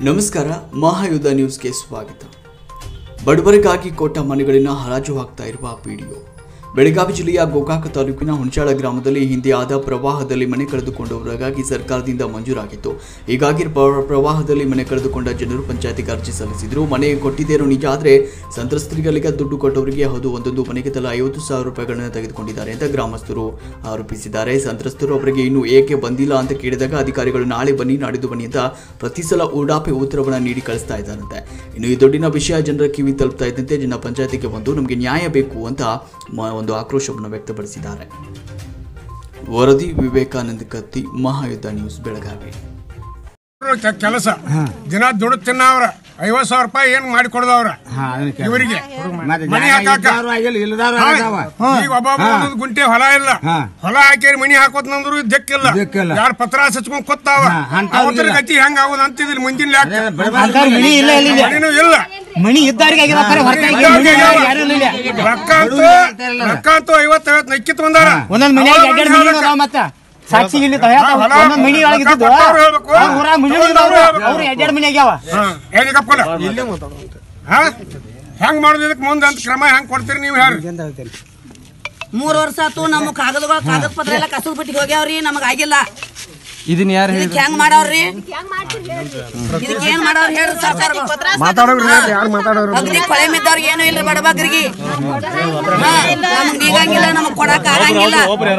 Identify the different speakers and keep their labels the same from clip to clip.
Speaker 1: ನಮಸ್ಕಾರ ಮಹಾಯುದ್ಧ ನ್ಯೂಸ್ಗೆ ಸ್ವಾಗತ ಬಡವರಿಗಾಗಿ ಕೊಟ್ಟ ಮನೆಗಳಿನ ಹರಾಜು ಹಾಕ್ತಾ ಇರುವ ವಿಡಿಯೋ ಬೆಳಗಾವಿ ಜಿಲ್ಲೆಯ ಗೋಕಾಕ ತಾಲೂಕಿನ ಹುಣಚಾಳ ಗ್ರಾಮದಲ್ಲಿ ಹಿಂದೆ ಆದ ಪ್ರವಾಹದಲ್ಲಿ ಮನೆ ಕಳೆದುಕೊಂಡವರಿಗಾಗಿ ಸರ್ಕಾರದಿಂದ ಮಂಜೂರಾಗಿತ್ತು ಹೀಗಾಗಿ ಪ್ರ- ಪ್ರವಾಹದಲ್ಲಿ ಮನೆ ಕಳೆದುಕೊಂಡ ಜನರು ಪಂಚಾಯತಿಗೆ ಅರ್ಜಿ ಸಲ್ಲಿಸಿದ್ರು ಮನೆ ಕೊಟ್ಟಿದ್ದೇನೋ ನಿಜ ಆದರೆ ಸಂತ್ರಸ್ತರಿಗಳಿಗೆ ದುಡ್ಡು ಕೊಟ್ಟವರಿಗೆ ಹೌದು ಒಂದೊಂದು ಮನೆಗೆ ತಲಾ ಐವತ್ತು ಸಾವಿರ ರೂಪಾಯಿಗಳನ್ನು ತೆಗೆದುಕೊಂಡಿದ್ದಾರೆ ಅಂತ ಗ್ರಾಮಸ್ಥರು ಆರೋಪಿಸಿದ್ದಾರೆ ಸಂತ್ರಸ್ತರು ಅವರಿಗೆ ಇನ್ನೂ ಏಕೆ ಬಂದಿಲ್ಲ ಅಂತ ಕೇಳಿದಾಗ ಅಧಿಕಾರಿಗಳು ನಾಳೆ ಬನ್ನಿ ನಾಡಿದ್ದು ಬನ್ನಿ ಅಂತ ಪ್ರತಿ ಸಲ ಉಡಾಪೆ ಉತ್ತರವನ್ನು ನೀಡಿ ಕಳಿಸ್ತಾ ಇದ್ದಾರಂತೆ ಇನ್ನು ಈ ದೊಡ್ಡಿನ ವಿಷಯ ಜನರ ಕಿವಿ ತಲುಪ್ತಾ ಇದ್ದಂತೆ ಜನ ಪಂಚಾಯತಿಗೆ ಬಂದು ನಮಗೆ ನ್ಯಾಯ ಬೇಕು ಅಂತ ಮ- ಒಂದು ಆಕ್ರೋಶವನ್ನು ವ್ಯಕ್ತಪಡಿಸಿದ್ದಾರೆ ವರದಿ ವಿವೇಕಾನಂದ ಕತ್ತಿ ಮಹಾಯುದ್ಧ ನ್ಯೂಸ್ ಬೆಳಗಾವಿ
Speaker 2: ಕೆ- ಕೆಲಸ ದಿನ ದುಡ್ಡು ತಿನ್ನವ್ರ ಐವತ್ ಸಾವಿರ ರೂಪಾಯಿ ಏನ್ ಮಾಡಿ ಕೊಡದವ್ರ
Speaker 3: ಹಾ, ಅದನ್ನ ಕೇಳು.
Speaker 2: ಇವರಿಗೆ
Speaker 3: ಮತ್ತೆ
Speaker 2: ಮನಿ
Speaker 3: ಜಾಗ
Speaker 2: ಹಾಕಾಕ
Speaker 3: ಇದ್ದವ್ರು ಆಗಿಲ್ಲ, ಇಲ್ಲದವ್ರು ಆಗಿದಾವ.
Speaker 2: ಈಗ ಒಬ್ಬೊಬ್ಬ ಒಂದೊಂದು ಗುಂಟೆ ಹೊಲ ಇಲ್ಲ
Speaker 3: ಹಾ.
Speaker 2: ಹೊಲ ಹಾಕಿ ಮನಿ ಹಾಕೋತ್ನಂದ್ರು ದಿಕ್ಕಿಲ್ಲ
Speaker 3: ದಿಕ್ಕಿಲ್ಲ.
Speaker 2: ಯಾರು ಪತ್ರ ಹಚ್ಕೊಂಡ್ ಕೊತ್ತಾವ
Speaker 3: ಹಾ, ಅಂಥವ್ರಿಗಿಲ್ಲ.
Speaker 2: ಅವತ್ತರ ಗತಿ ಹೆಂಗ ಆಗೋದು ಅಂತಿದ್ರಿ ಮುಂದಿನ ಲೆಕ್ಕ
Speaker 3: ಅದೇ ಬಡಬಡ
Speaker 4: ಅಂತಾರ್ ಮನಿ ಇಲ್ಲ ಇಲ್ಲ ಇಲ್ಲ.
Speaker 2: ಮನಿನೂ ಇಲ್ಲ
Speaker 4: ಮನಿ ಇದ್ದವ್ರಿಗೆ ಆಗಿಲ್ಲ ಖರೆ ಹೊರತಾಗಿ
Speaker 2: ಇದ್ದವ್ರಿಗೆ
Speaker 4: ಮನಿ
Speaker 2: ಆಗ್ಯಾವ.
Speaker 4: ಯಾರು ಇಲ್ಲ
Speaker 2: ರೊಕ್ಕ ಅಂತೂ ರೊಕ್ಕ ಅಂತೂ ಐವತ್ ಐವತ್ ನಕ್ಕಿತ್ ಬಂದಾರ
Speaker 4: ಒಂದೊಂದ್ ಮನ್ಯಾಗ
Speaker 2: ಅವಾಗ
Speaker 4: ಎರಡೆರಡು
Speaker 2: ಒಂದ್
Speaker 4: ಮನಿ
Speaker 2: ಹೇಳ್ಬೇಕ.
Speaker 4: ಅದಾವ ಮತ್ತ ಸಾಕ್ಷಿ ಇಲ್ಲಿ ತಯಾರ
Speaker 2: ಹಾ, ಹೊಲ
Speaker 4: ಒಂದೊಂದ್ ಮನಿ ಒಳಗೆ ಇದ್ದಿದ್ದು
Speaker 2: ರೊಕ್ಕ ಕೊಟ್ಟವ್ರು ಹೇಳ್ಬೇಕು.
Speaker 4: ಅವ್ರ ಊರಾಗ ಮನಿ
Speaker 2: ತಗೊಂಡವ್ರು ಹೇಳ್ಬೇಕು.
Speaker 4: ಅವ್ರು ಎರಡೆರಡು ಮನಿ ಆಗ್ಯಾವ
Speaker 2: ಹಾ, ಏನಿಗೆ ಅಪ್ಕೊಲ್ಲ? ಹಾ? ಹೆಂಗ್ ಮಾಡೋದು ಇದಕ್ಕೆ ಮುಂದೆ ಅಂತ ಕ್ರಮ ಹೆಂಗ್ ಕೊಡ್ತೀರಿ ನೀವು ಹೇಳ್ರಿ
Speaker 5: ಮೂರ್ ವರ್ಷ ಆತು ನಮ್ಮ ಕಾಗದಗಳು ಕಾಗದ ಪತ್ರ ಎಲ್ಲ ಕಸದ ಬಿಟ್ಟಿಗೆ ಹೋಗ್ಯಾವ್ರಿ ನಮಗ ಆಗಿಲ್ಲ
Speaker 6: ಇದನ್ನ ಯಾರು
Speaker 5: ಇದಕ್ಕೆ ಹೆಂಗ್ ಮಾಡವ್ರಿ ಇದಕ್ಕೆ ಏನ್ ಮಾಡವ್ರ ಹೇಳ್ರಿ ಸರ್ಕಾರ ಅಗದಿ ಕೊಳೆ ಮಿದ್ದವ್ರಿಗೆ ಏನು ಇಲ್ರಿ ಬಡಬಗ್ರಿಗೆ ನಮಗ್ ನೀಗಂಗಿಲ್ಲ ನಮಗ್ ಕೊಡಕ್ ಆಗಂಗಿಲ್ಲ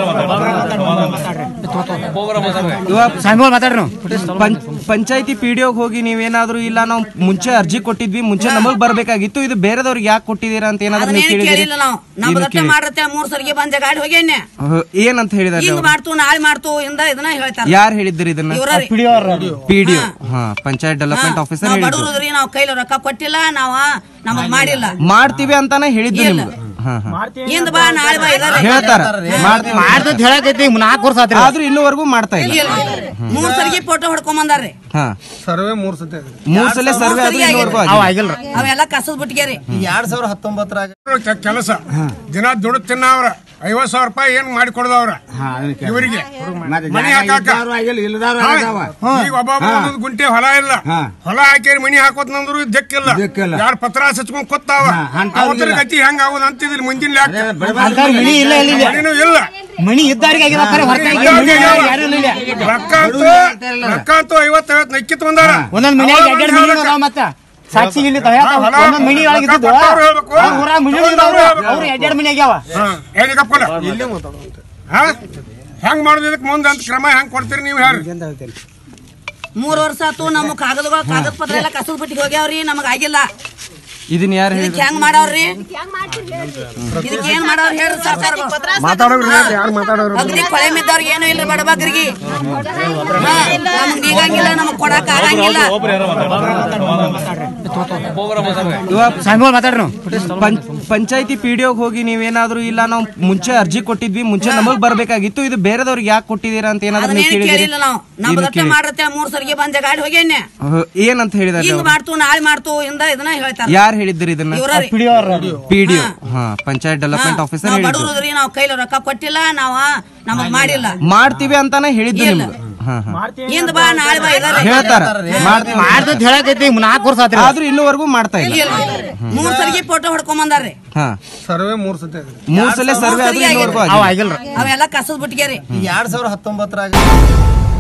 Speaker 6: ಇವಾಗ
Speaker 4: ಸಾಮಿಗಳು ಮಾತಾಡ್ರಿ ನಾವು.
Speaker 6: ಪಂಚ್ ಪಂಚಾಯತಿ ಪಿ ಡಿ ಹೋಗಿ ನೀವೇನಾದ್ರೂ ಇಲ್ಲ ನಾವು ಮುಂಚೆ ಅರ್ಜಿ ಕೊಟ್ಟಿದ್ವಿ ಮುಂಚೆ ನಮಗ್ ಬರ್ಬೇಕಾಗಿತ್ತು ಇದು ಬೇರೆದವ್ರಿಗೆ ಯಾಕೆ ಕೊಟ್ಟಿದ್ದೀರಾ ಅಂತ ಏನಾದ್ರು ನೀವು
Speaker 5: ಅದನ್ನೇನು
Speaker 6: ಕೇಳಿದಿರಿ
Speaker 5: ಕೇಳಿಲ್ಲ ನಾವು ನಮ್ ಗಟ್ಟೆ ಮಾಡ್ರತ್ತೆ ಮೂರ್ ಸರಿಗೆ ಬಂದೆ ಗಾಡಿ ಹೋಗ್ಯಾನೆ
Speaker 6: ಏನಂತ ಹೇಳಿದಾರೆ
Speaker 5: ಹಿಂಗ್ ಮಾಡ್ತು ನಾಳೆ ಮಾಡ್ತು ಇಂದ ಇದನ್ನ ಹೇಳ್ತಾರ
Speaker 6: ಯಾರು ಹೇಳಿದ್ರಿ ಇದನ್ನ
Speaker 5: ಇವ್ರಿ
Speaker 4: ಪಿಡಿ ಅವ್ರು.
Speaker 6: ಪಿ ಡಿ ಹಾ ಪಂಚಾಯತ್ ಡೆವಲಪ್ಮೆಂಟ್ ಆಫೀಸರ್
Speaker 5: ನಾವ್
Speaker 6: ಹೇಳಿದ್ರು
Speaker 5: ಬಡವ್ರದ್ರಿ ನಾವ್ ಕೈಲಿ ರೊಕ್ಕ ಕೊಟ್ಟಿಲ್ಲ ನಾವ ನಮಗ್ ಮಾಡಿಲ್ಲ
Speaker 6: ಮಾಡ್ತೀವಿ ಅಂತಾನೆ ಹೇಳಿದ್ದು
Speaker 5: ಇಲ್ಲ.
Speaker 6: ನಿಮ್ಗೆ ಹಾ ಹಾ
Speaker 5: ಇಂದ ಬಾ ನಾಳೆ ಬಾ ಇದಾರೆ
Speaker 6: ಹೇಳ್ತಾರ ಮಾಡ್ತೀವಿ
Speaker 4: ಮಾಡ್ತಂತ ಹೇಳಕೈತಿ ನಾಲ್ಕು ವರ್ಷ ಆತ್ರಿ
Speaker 6: ಆದ್ರೂ ಇನ್ನೂವರೆಗೂ ಮಾಡ್ತಾ ಇಲ್ಲ
Speaker 5: ಮೂರ್ ಸರಿಗೆ ಫೋಟೋ ಹೊಡ್ಕೊಂಬಂದಾರ್ರಿ
Speaker 6: ಹಾ
Speaker 2: ಸರ್ವೆ ಮೂರ್ ಸತಿ
Speaker 6: ಮೂರ್ ಸಲ ಸರ್ವೆ ಆದ್ರೂ ಇನ್ನೂವರೆಗೂ
Speaker 4: ಅವ
Speaker 6: ಆಗಿಲ್ಲ.
Speaker 4: ಆಗಿಲ್ರಿ
Speaker 5: ಅವೆಲ್ಲ ಕಸದ್ ಬಿಟ್ಟಿಗ್ಯಾರಿ
Speaker 7: ಎರಡ್ ಸಾವಿರ ಹತ್ತೊಂಬತ್ತರಾಗ
Speaker 2: ಕೆ- ಕೆಲಸ ದಿನ ದುಡ್ಡು ತಿನ್ನವ್ರ ಐವತ್ ಸಾವಿರ ರೂಪಾಯಿ ಏನ್ ಮಾಡಿ ಕೊಡದವ್ರ
Speaker 3: ಹಾ, ಅದನ್ನ ಕೇಳು.
Speaker 2: ಇವರಿಗೆ
Speaker 3: ಮತ್ತೆ
Speaker 2: ಮನಿ
Speaker 3: ಜಾಗ
Speaker 2: ಹಾಕಾಕ
Speaker 3: ಇದ್ದವ್ರು ಆಗಿಲ್ಲ, ಇಲ್ಲದವ್ರು
Speaker 2: ಹಾ,
Speaker 3: ಆಗಿದಾವ.
Speaker 2: ಈಗ ಒಬ್ಬೊಬ್ಬ ಒಂದೊಂದು ಗುಂಟೆ ಹೊಲ ಇಲ್ಲ
Speaker 3: ಹಾ.
Speaker 2: ಹೊಲ ಹಾಕಿ ಮನಿ ಹಾಕೋತ್ನಂದ್ರು ದಿಕ್ಕಿಲ್ಲ
Speaker 3: ದಿಕ್ಕಿಲ್ಲ.
Speaker 2: ಯಾರು ಪತ್ರ ಹಚ್ಕೊಂಡ್ ಕೊತ್ತಾವ
Speaker 3: ಹಾ, ಅಂಥವ್ರಿಗಿಲ್ಲ.
Speaker 2: ಅವತ್ತರ ಗತಿ ಹೆಂಗ ಆಗೋದು ಅಂತಿದ್ರಿ ಮುಂದಿನ
Speaker 3: ಅದೇ
Speaker 2: ಲೆಕ್ಕ
Speaker 3: ಬಡಬಡ
Speaker 4: ಅಂತಾರ್ ಮನಿ ಇಲ್ಲ ಇಲ್ಲ ಇಲ್ಲ.
Speaker 2: ಮನಿನೂ ಇಲ್ಲ
Speaker 4: ಮನಿ ಇದ್ದವ್ರಿಗೆ ಆಗಿಲ್ಲ ಖರೆ ಹೊರತಾಗಿ ಮನಿ ಯಾರು ಇಲ್ಲ ಇಲ್ಲ.
Speaker 2: ರೊಕ್ಕ ಅಂತೂ ರೊಕ್ಕ ಅಂತೂ ಐವತ್ ಐವತ್ ನಕ್ಕಿತ್ ಬಂದಾರ
Speaker 4: ಒಂದೊಂದ್ ಮನ್ಯಾಗ
Speaker 2: ಅವಾಗ
Speaker 4: ಎರಡೆರಡು
Speaker 2: ಒಂದ್
Speaker 4: ಮನಿ
Speaker 2: ಹೇಳ್ಬೇಕ.
Speaker 4: ಅದಾವ ಮತ್ತ ಸಾಕ್ಷಿ ಇಲ್ಲಿ ತಯಾರ
Speaker 2: ಹಾ, ಹೊಲ
Speaker 4: ಒಂದೊಂದ್ ಮನಿ ಒಳಗೆ ಇದ್ದಿದ್ದು
Speaker 2: ರೊಕ್ಕ ಕೊಟ್ಟವ್ರು ಹೇಳ್ಬೇಕು.
Speaker 4: ಅವ್ರ ಊರಾಗ ಮನಿ
Speaker 2: ತಗೊಂಡವ್ರು ಹೇಳ್ಬೇಕು.
Speaker 4: ಅವ್ರು ಎರಡೆರಡು ಮನಿ ಆಗ್ಯಾವ
Speaker 2: ಹಾ, ಏನಿಗೆ ಅಪ್ಕೊಲ್ಲ? ಹಾ? ಹೆಂಗ್ ಮಾಡೋದು ಇದಕ್ಕೆ ಮುಂದೆ ಅಂತ ಕ್ರಮ ಹೆಂಗ್ ಕೊಡ್ತೀರಿ ನೀವು ಹೇಳ್ರಿ
Speaker 5: ಮೂರ್ ವರ್ಷ ಆತು ನಮ್ಮ ಕಾಗದಗಳು ಕಾಗದ ಪತ್ರ ಎಲ್ಲ ಕಸದ ಬಿಟ್ಟಿಗೆ ಹೋಗ್ಯಾವ್ರಿ ನಮಗ್ ಆಗಿಲ್ಲ
Speaker 6: ಇದನ್ನ ಯಾರು
Speaker 5: ಇದಕ್ಕೆ
Speaker 6: ಹೇಳಿದ್ರು
Speaker 5: ಹೆಂಗ್ ಮಾಡವ್ರಿ ಇದಕ್ಕೆ ಏನ್ ಮಾಡವ್ರ ಹೇಳ್ರಿ ಸರ್ಕಾರ ಅಗದಿ ಕೊಳೆ ಮಿದ್ದವ್ರಿಗೆ ಏನು ಇಲ್ರಿ ಬಡಬಗ್ರಿಗೆ ನಮಗ್ ನೀಗಂಗಿಲ್ಲ ನಮಗ್ ಕೊಡಕ್ ಆಗಂಗಿಲ್ಲ
Speaker 6: ಇವಾಗ
Speaker 4: ಸಾಮಿಗಳು ಮಾತಾಡ್ರಿ ನಾವು.
Speaker 6: ಪಂಚ್ ಪಂಚಾಯತಿ ಪಿ ಡಿ ಹೋಗಿ ನೀವೇನಾದ್ರೂ ಇಲ್ಲ ನಾವು ಮುಂಚೆ ಅರ್ಜಿ ಕೊಟ್ಟಿದ್ವಿ ಮುಂಚೆ ನಮಗ್ ಬರ್ಬೇಕಾಗಿತ್ತು ಇದು ಬೇರೆದವ್ರಿಗೆ ಯಾಕೆ ಕೊಟ್ಟಿದ್ದೀರಾ ಅಂತ ಏನಾದ್ರು ನೀವು
Speaker 5: ಅದನ್ನೇನು
Speaker 6: ಕೇಳಿದಿರಿ
Speaker 5: ಕೇಳಿಲ್ಲ ನಾವು ನಮ್ ಗಟ್ಟೆ ಮಾಡ್ರತ್ತೆ ಮೂರ್ ಸರಿಗೆ ಬಂದೆ ಗಾಡಿ ಹೋಗ್ಯಾನೆ
Speaker 6: ಏನಂತ ಹೇಳಿದಾರೆ
Speaker 5: ಹಿಂಗ್ ಮಾಡ್ತು ನಾಳೆ ಮಾಡ್ತು ಇಂದ ಇದನ್ನ ಹೇಳ್ತಾರ
Speaker 6: ಯಾರು ಹೇಳಿದ್ರಿ ಇದನ್ನ
Speaker 5: ಇವ್ರಿ
Speaker 4: ಪಿಡಿ ಅವ್ರು.
Speaker 6: ಪಿ ಡಿ ಹಾ ಪಂಚಾಯತ್ ಡೆವಲಪ್ಮೆಂಟ್ ಆಫೀಸರ್
Speaker 5: ನಾವ್
Speaker 6: ಹೇಳಿದ್ರು
Speaker 5: ಬಡವ್ರದ್ರಿ ನಾವ್ ಕೈಲಿ ರೊಕ್ಕ ಕೊಟ್ಟಿಲ್ಲ ನಾವ ನಮಗ್ ಮಾಡಿಲ್ಲ
Speaker 6: ಮಾಡ್ತೀವಿ ಅಂತಾನೆ ಹೇಳಿದ್ದು
Speaker 5: ಇಲ್ಲ.
Speaker 6: ನಿಮ್ಗೆ ಹಾ ಹಾ
Speaker 5: ಇಂದ ಬಾ ನಾಳೆ ಬಾ ಇದಾರೆ
Speaker 6: ಹೇಳ್ತಾರ ಮಾಡ್ತೀವಿ
Speaker 4: ಮಾಡ್ತಂತ ಹೇಳಕೈತಿ ನಾಲ್ಕು ವರ್ಷ ಆತ್ರಿ
Speaker 6: ಆದ್ರೂ ಇನ್ನೂವರೆಗೂ ಮಾಡ್ತಾ ಇಲ್ಲ
Speaker 5: ಮೂರ್ ಸರಿಗೆ ಫೋಟೋ ಹೊಡ್ಕೊಂಬಂದಾರ್ರಿ
Speaker 6: ಹಾ
Speaker 2: ಸರ್ವೆ ಮೂರ್ ಸತಿ
Speaker 6: ಮೂರ್ ಸಲ ಸರ್ವೆ ಆದ್ರೂ ಇನ್ನೂವರೆಗೂ
Speaker 4: ಅವ
Speaker 6: ಆಗಿಲ್ಲ.
Speaker 4: ಆಗಿಲ್ರಿ
Speaker 5: ಅವೆಲ್ಲ ಕಸದ್ ಬಿಟ್ಟಿಗ್ಯಾರಿ
Speaker 7: ಎರಡ್ ಸಾವಿರ ಹತ್ತೊಂಬತ್ತರಾಗ